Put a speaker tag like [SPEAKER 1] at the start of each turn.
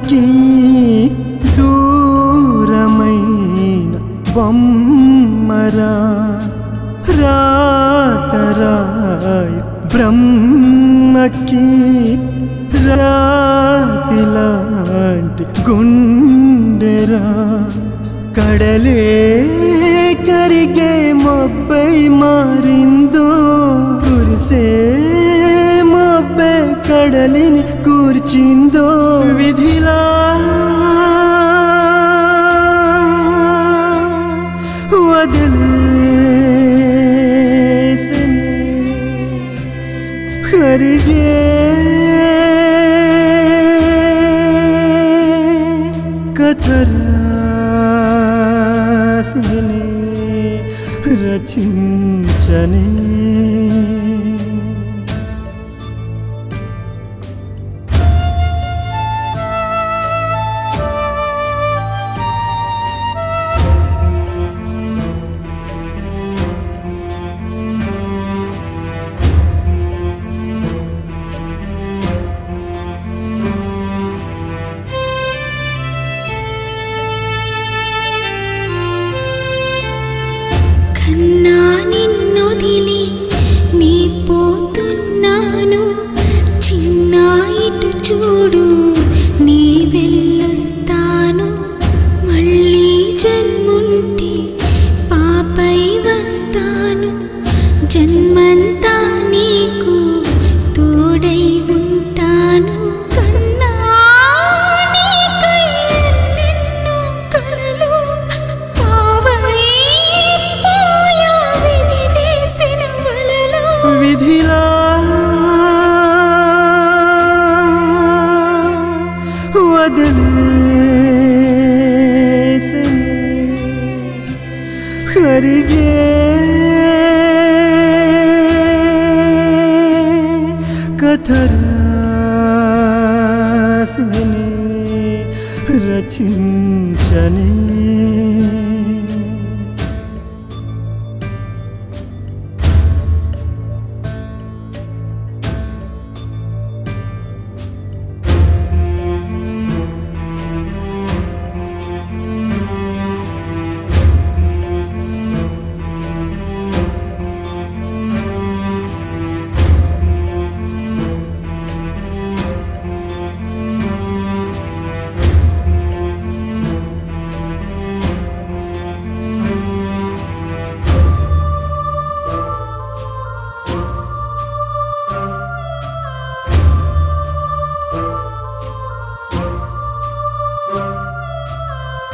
[SPEAKER 1] బ్రహ్మకి దూరమైన బొమ్మరా రాతరాయ బ్రహ్మకి రాతిలాంటి గుండెరా కడలే కరిగే మొబ్బై మారిందో కురిసే మొబ్బే కడలిని కూర్చిందో విధిలా వదిలేసనే కరిగే కథరాసిని రచించనే
[SPEAKER 2] కన్నా నిన్నొదిలి నీ పోతున్నాను చిన్న ఇటు చూడు నీ వెళ్ళొస్తాను మళ్ళీ జన్ముంటి పాపై వస్తాను జన్మంతా నీకు తోడై ఉంటాను కన్నా నీకై ఎన్నెన్నో కలలు పావై పోయా విధి వేసిన వలలో
[SPEAKER 1] విధిలా వదిలేసనే కరిగే కథరా